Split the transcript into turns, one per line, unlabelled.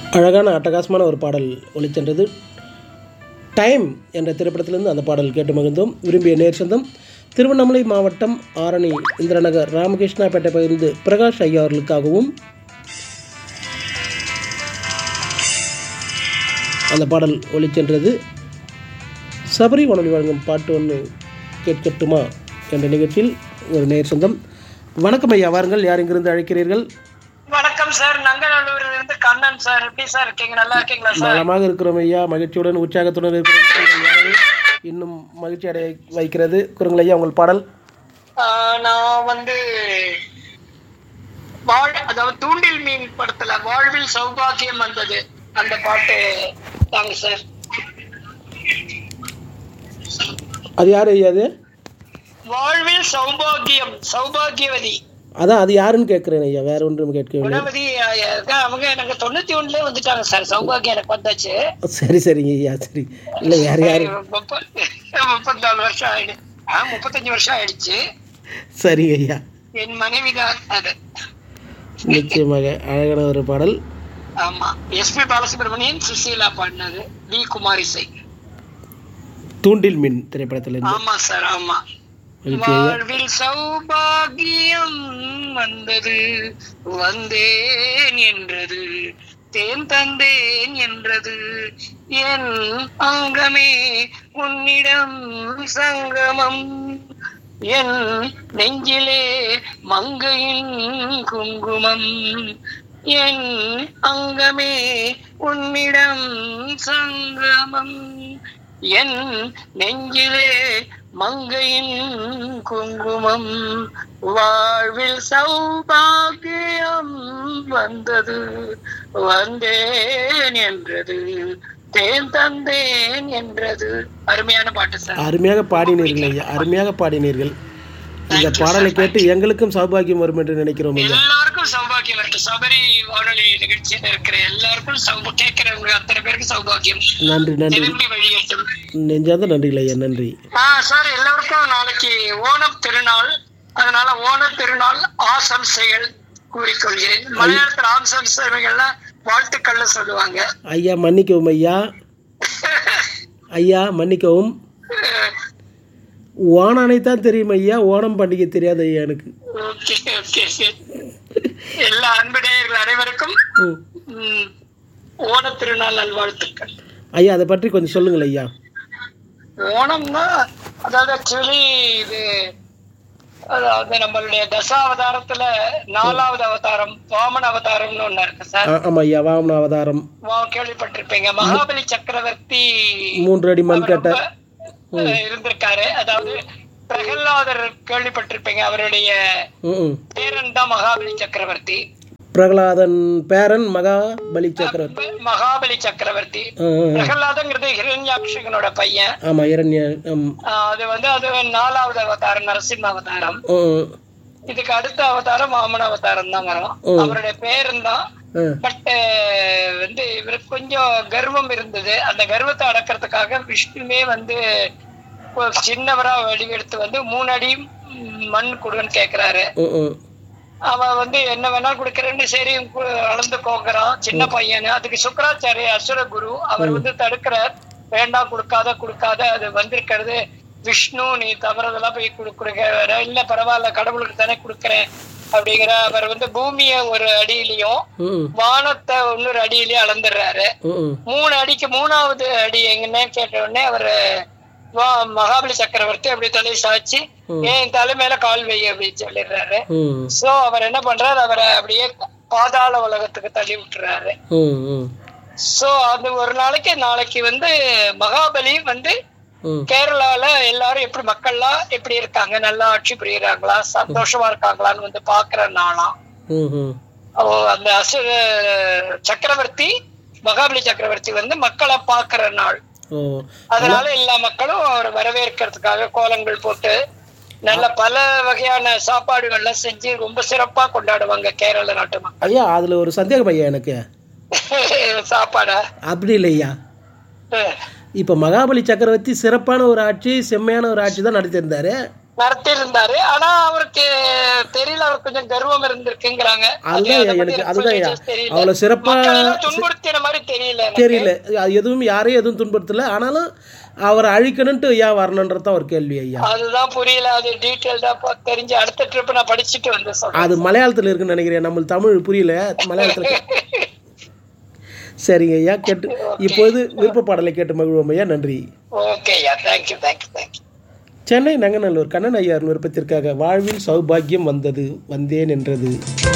அழகான அட்டகாசமான ஒரு பாடல் ஒளிச்சென்றது டைம் என்ற திரைப்படத்திலிருந்து அந்த பாடல் கேட்டு மகிழ்ந்தோம் விரும்பிய நேர் சொந்தம் திருவண்ணாமலை மாவட்டம் ஆரணி இந்திரநகர் ராமகிருஷ்ணாபேட்டை பகிர்ந்து பிரகாஷ் ஐயா அவர்களுக்காகவும் அந்த பாடல் ஒளிச்சென்றது சபரி வானொலி வழங்கும் பாட்டு ஒன்று கேட்கட்டுமா என்ற நிகழ்ச்சியில் ஒரு நேர் சொந்தம் வணக்கம் ஐயா வாருங்கள் யார் இங்கிருந்து அழைக்கிறீர்கள்
வணக்கம் சார் நங்கநல்லூர்ல இருந்து கண்ணன் சார் எப்படி சார் இருக்கீங்க நல்லா இருக்கீங்களா சார்
நலமாக இருக்கிறோம் ஐயா மகிழ்ச்சியுடன் உற்சாகத்துடன் இருக்கிறோம் உங்கள் யாரை இன்னும் மகிழ்ச்சி அடைய வைக்கிறது குறுங்கள் ஐயா உங்கள் பாடல்
ஆஹ் நான் வந்து வாழ் அதாவது தூண்டில் மீன் படத்துல வாழ்வில் சௌபாகியம் வந்தது அந்த பாட்டு தாங்க சார்
அது யார் ஐயா அது
வாழ்வில் சௌபாகியம் சௌபாகியவதி
அதான் அது யாருன்னு கேட்குறேன் ஐயா வேற ஒன்றும் கேட்கவில்லை
குணவதி ஆஹ் அதான் அவங்க எனக்கு தொண்ணூத்தி ஒண்ணுல வந்துட்டாங்க சார் சௌபாகியம் எனக்கு வந்தாச்சு
சரி சரிங்க ஐயா சரி இல்லை வேற யாரு
முப்ப- முப்பத்தாலு வருஷம் ஆயிடு ஆஹ் முப்பத்தஞ்சு வருஷம் ஆயிடுச்சு
சரிங்க ஐயா
என் மனைவி தான் அது
நிச்சயமாக அழகான ஒரு பாடல்
ஆமா எஸ்பி பாலசுப்ரமணியன் சுசீலா பாடினது வி குமாரிசை
தூண்டில் மின் திரைப்படத்திலிருந்து
ஆமா சார் ஆமா
மகிழ்ச்சி ஐயா
வாழ்வில் சௌபாகியம் வந்தது வந்தேன் என்றது தேன் தந்தேன் என்றது என் அங்கமே உன்னிடம் சங்கமம் என் நெஞ்சிலே மங்கையின் குங்குமம் என் அங்கமே உன்னிடம் சங்கமம் என் நெஞ்சிலே மங்கையின் குங்குமம் வாழ்வில் சௌபாகியம் வந்தது வந்தேன் என்றது தேன் தந்தேன் என்றது அருமையான பாட்டு சார்
அருமையாக பாடினீர்கள் ஐயா அருமையாக பாடினீர்கள் இந்த பாடலை கேட்டு எங்களுக்கும் சௌபாகியம் வரும் என்று நினைக்கிறோம் ஐயா
எல்லாருக்கும் சௌபாகியம் இருக்கு சபரி வானொலி நிகழ்ச்சியில இருக்கிற எல்லாருக்கும் சௌப கேட்கிறவங்க அத்தனை பேருக்கு சௌபாகியம்
நன்றி நன்றி
திரும்பி வழியட்டும்
நெஞ்சார்ந்த நன்றிகள் ஐயா நன்றி
ஆ சார் எல்லாருக்கும் நாளைக்கு ஓணம் திருநாள் அதனால ஓணம் திருநாள் ஆசம்சைகள் கூறிக்கொள்கிறேன் மலையாளத்தில் ஆசம்சைகள்லாம் வாழ்த்துக்கள்னு சொல்லுவாங்க
ஐயா மன்னிக்கவும் ஐயா ஐயா மன்னிக்கவும் ஓணானை தான் தெரியும் ஐயா ஓணம் பண்டிகை தெரியாது ஐயா எனக்கு
ஓகே ஓகே எல்லா அன்புடையர்கள் அனைவருக்கும்
ம்.
ம், ஓணத் திருநாள் நல்வாழ்த்துக்கள்
ஐயா அதை பற்றி கொஞ்சம் சொல்லுங்கள் ஐயா
ஓணம்னா அதாவது ஆக்சுவலி இது அதாவது நம்மளுடைய தசாவதாரத்துல நாலாவது அவதாரம் வாமன அவதாரம்னு ஒண்ணு இருக்கு சார்
ஆ- ஆமா ஐயா வாமன அவதாரம்
வா- கேள்விப்பட்டிருப்பீங்க மகாபலி சக்கரவர்த்தி
மூன்று அடி மண்
அவர்
கட்ட
ரொம்ப, அஹ், இருந்திருக்காரு அதாவது பிரகலாதர் கேள்விப்பட்டிருப்பீங்க அவருடைய
ம், ம்.
பேரன் தான் மகாபலி சக்கரவர்த்தி
பிரகலாதன் பேரன் மகாபலி சக்கரவர்த்தி
மகாபலி சக்கரவர்த்தி
ஆ, ஆ, ஆ.
பிரகலாதங்கிறது ஹிரண்யாட்சகனோட பையன்
ஆமா இரண்ய ம்,
ஆஹ் அது வந்து அது நாலாவது அவதாரம் நரசிம்ம அவதாரம்
ம், ம்.
இதுக்கு அடுத்த அவதாரம் வாமன அவதாரம் தான் வரும்
ம்.
அவருடைய பேரன் தான்
ஆ,
பட் வந்து இவருக்கு கொஞ்சம் கர்வம் இருந்தது அந்த கர்வத்தை அடக்கிறதுக்காக விஷ்ணுவே வந்து ஒரு சின்னவரா வடிவெடுத்து வந்து மூணு அடி ம், மண் கொடுன்னு கேக்குறாரு
ம், ம்.
அவன் வந்து என்ன வேணா கொடுக்கறேன்னு சரி கு- அளந்து கோக்குறான் சின்ன பையனு அதுக்கு சுக்கராச்சாரிய அசுர குரு அவர் வந்து தடுக்கிறார் வேண்டாம் கொடுக்காத கொடுக்காத அது வந்திருக்கிறது விஷ்ணு நீ தவறுதெல்லாம் போய் கொடு- கொடுக்க இல்ல பரவாயில்ல கடவுளுக்கு தானே கொடுக்கறேன் அப்படிங்கிற அவர் வந்து பூமிய ஒரு அடியிலையும்
ம், ம்.
வானத்தை இன்னொரு அடியிலயும் அளந்துடுறாரு
ம், ம்.
மூணு அடிக்கு மூணாவது அடி எங்கன்னு கேட்ட உடனே அவரு வா- மகாபலி சக்கரவர்த்தி அப்படி தலை சாய்ச்சி ஏன் தலை மேல கால் வை அப்படின்னு சொல்லிடுறாரு
ம்,
சோ அவர் என்ன பண்றாரு அவரை அப்படியே பாதாள உலகத்துக்கு தள்ளி விட்டுறாரு
ம், ம்.
சோ அது ஒரு நாளைக்கு நாளைக்கு வந்து மகாபலி வந்து
ம்.
கேரளால எல்லாரும் எப்படி மக்கள்லாம் எப்படி இருக்காங்க நல்லா ஆட்சி புரியுறாங்களா சந்தோஷமா இருக்காங்களான்னு வந்து பாக்குற நாளாம்
ம், ம்.
அவ அந்த அசுர சக்கரவர்த்தி மகாபலி சக்கரவர்த்தி வந்து மக்களை பாக்குற நாள்
ஓ
அதனால எல்லா மக்களும் அவரை வரவேற்கிறதுக்காக கோலங்கள் போட்டு நல்ல பல வகையான சாப்பாடுகள்லாம் செஞ்சு ரொம்ப சிறப்பா கொண்டாடுவாங்க கேரள நாட்டு மக்கள்
ஐயா அதுல ஒரு சந்தேகம் ஐயா எனக்கு
சாப்பாடா
அப்படி இல்லை ஐயா
அஹ்,
இப்போ மகாபலி சக்கரவர்த்தி சிறப்பான ஒரு ஆட்சி செம்மையான ஒரு ஆட்சி தான் நடத்தியிருந்தாரு
நடத்தி இருந்தாரு ஆனா அவருக்கு தெரியல அவர் கொஞ்சம் கர்வம் இருந்திருக்குங்கிறாங்க அது
அதுதான்
அதை பத்தி
எனக்கு
எனக்கு
அதுதான்
full details தெரியல
அவ்வளவு சிறப்பா
மக்கள் எல்லாம் துன்புறுத்தின மாதிரி தெரியல எனக்கு.
தெரியல அது எதுவும் யாரையும் எதுவும் துன்புறுத்தல ஆனாலும் அவரை அழிக்கணுன்ட்டு ஏன் வரணுன்றதான் ஒரு கேள்வி ஐயா
அதுதான் புரியல அது டீட்டெயில்டா தெரிஞ்சு அடுத்த ட்ரிப் நான் படிச்சுட்டு வந்து சொல்றேன்
அது மலையாளத்தில் இருக்குன்னு நினைக்கிறேன் நம்மளுக்கு தமிழ் புரியல மலையாளத்தில் கே- சரிங்க ஐயா கேட்டு இப்போது விருப்ப பாடலை கேட்டு மகிழ்வோம் ஐயா நன்றி
ஓகே ஐயா thank you thank you thank you
Chennai Nanganallur Kannan ஐயார் விருப்பத்திற்காக வாழ்வில் சௌபாக்கியம் வந்தது வந்தேன் என்றது